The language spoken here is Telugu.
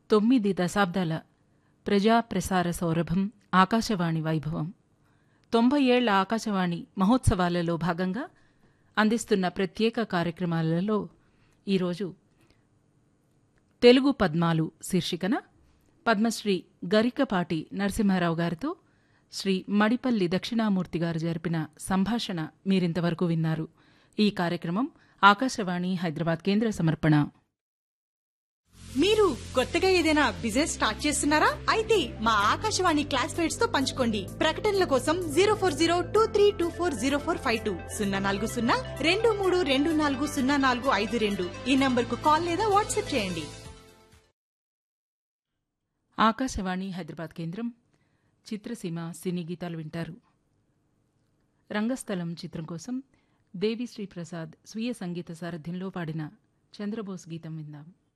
తొమ్మిది దశాబ్దాల ప్రజా ప్రసార సౌరభం ఆకాశవాణి వైభవం తొంభై ఏళ్ల ఆకాశవాణి మహోత్సవాలలో భాగంగా అందిస్తున్న ప్రత్యేక కార్యక్రమాలలో ఈరోజు తెలుగు పద్మాలు శీర్షికన పద్మశ్రీ గరికపాటి నరసింహారావు గారితో శ్రీ మడిపల్లి దక్షిణామూర్తి గారు జరిపిన సంభాషణ మీరింతవరకు విన్నారు ఈ కార్యక్రమం ఆకాశవాణి హైదరాబాద్ కేంద్ర సమర్పణ మీరు కొత్తగా ఏదైనా బిజినెస్ స్టార్ట్ చేస్తున్నారా అయితే మా ఆకాశవాణి క్లాస్మేట్స్ తో పంచుకోండి ప్రకటనల కోసం zero four zero two three two four zero four five two సున్నా నాలుగు సున్నా రెండు మూడు రెండు నాలుగు సున్నా నాలుగు ఐదు రెండు ఈ నంబర్ కు కాల్ లేదా వాట్సాప్ చేయండి ఆకాశవాణి హైదరాబాద్ కేంద్రం చిత్రసీమ సినీ గీతాలు వింటారు రంగస్థలం చిత్రం కోసం దేవిశ్రీ ప్రసాద్ స్వీయ సంగీత సారథ్యంలో పాడిన చంద్రబోస్ గీతం విందాం